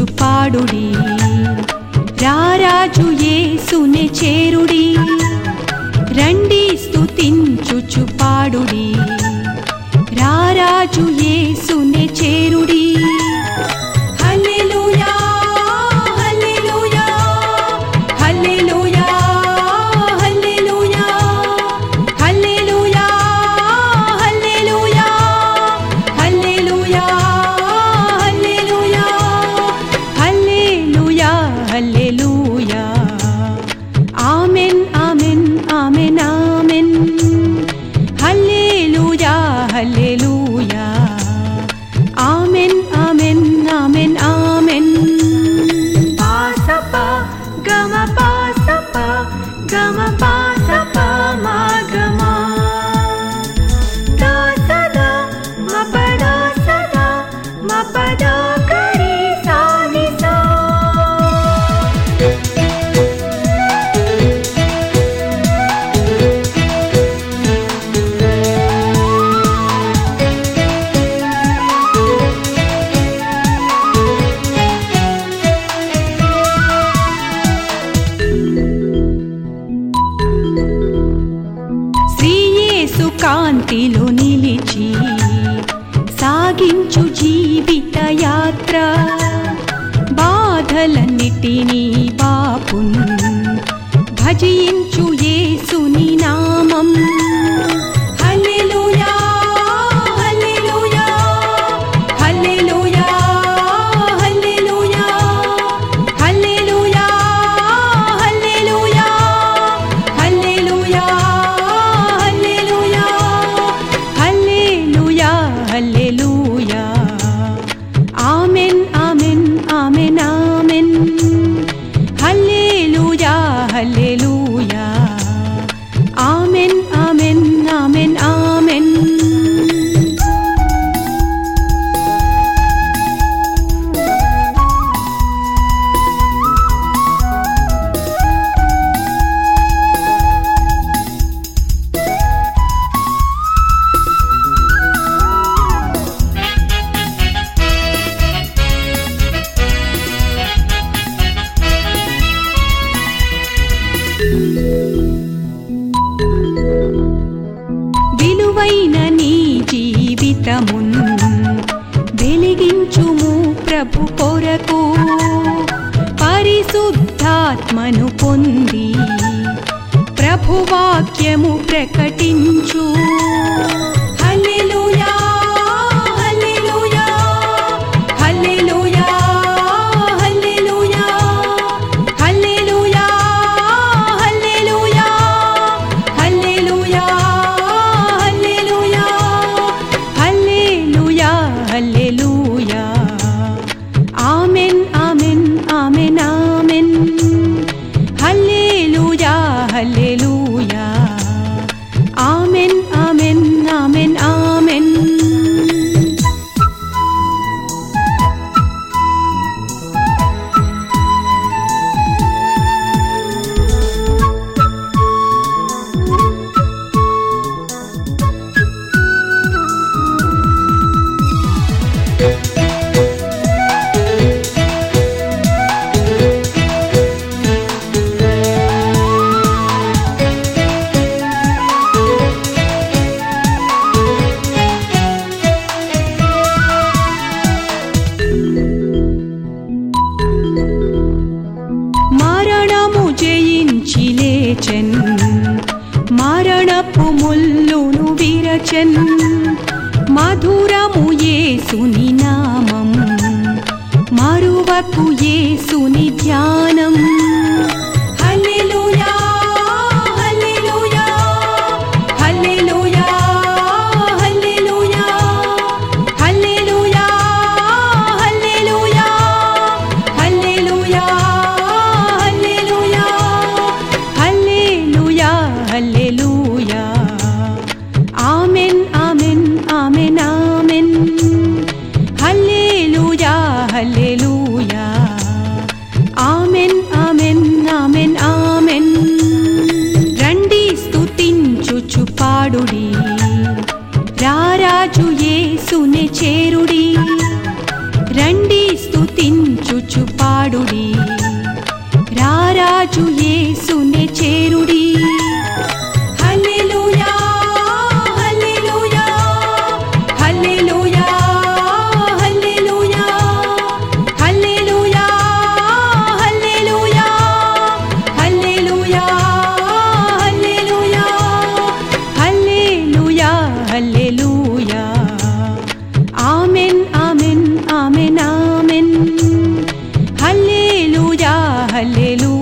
పాడుడి రారాజు యేసునే చేరుడి రండి స్తుతించుచు పాడుడి రారాజు యేసునే చేరుడి హల్లెలూయా హల్లెలూయా హల్లెలూయా హల్లెలూయా హల్లెలూయా హల్లెలూయా హల్లెలూయా హల్లెలూయా హల్లెలూయా హల్లెలూయా ఆమెన్ ఆమెన్ ఆమెన్ ఆమెన్ హల్లెలూయా హల్లెలూయా ఆమెన్ ఆమెన్ ఆమెన్ ఆమెన్ పాసప గమ పాసప గమ పాసప మా గమ దాసద మపద సద మపద కరి సాని సా శ్రీయేసు కాంతిలో నిలిచి సాగించు జీవిత యాత్ర బాధలన్నిటినీ బాపున్ భజించు యేసుని నామం హల్లెలూయా హల్లెలూయా హల్లెలూయా హల్లెలూయా హల్లెలూయా హల్లెలూయా హల్లెలూయా హల్లెలూయా హల్లెలూయా హల్లెలూయా ఆమెన్ ఆమెన్ ఆమెన్ ఆమెన్ హల్లెలూయా హల్లెలూయా ఆమెన్ ఆమెన్ ఆమెన్ ఆమెన్ విలువైన నీ జీవితమున్ వెలిగించుము ప్రభు కొరకు పరిశుద్ధాత్మను పొంది ప్రభువాక్యము ప్రకటించు హల్లెలూయా హల్లెలూయా హల్లెలూయా హల్లెలూయా హల్లెలూయా హల్లెలూయా హల్లెలూయా హల్లెలూయా హల్లెలూయా హల్లెలూయా ఆమెన్ ఆమెన్ ఆమెన్ ఆమెన్ హల్లెలూయా హల్లెలూయా ఆమెన్ ఆమెన్ ఆమెన్ ఆమెన్ మరణము జయించి లేచెన్ మరణపు ముల్లును విరచన్ మధురము యేసుని నామం మరువకు యేసుని ధ్యానం హల్లెలూయా హల్లెలూయా హల్లెలూయా హల్లెలూయా హల్లెలూయా హల్లెలూయా హల్లెలూయా హల్లెలూయా హల్లెలూయా హల్లెలూయా ఆమెన్ ఆమెన్ ఆమెన్ ఆమెన్ హల్లెలూయా హల్లెలూయా ఆమెన్ ఆమెన్ ఆమెన్ స్తుతించు పాడుడి రారాజు యేసునే చేరుడి హల్లెలూయా హల్లెలూయా హల్లెలూయా హల్లెలూయా హల్లెలూయా హల్లెలూయా హల్లెలూయా హల్లెలూయా హల్లెలూయా హల్లెలూయా ఆమెన్ ఆమెన్ ఆమెన్ ఆమెన్ హల్లెలూయా హల్లెలూయా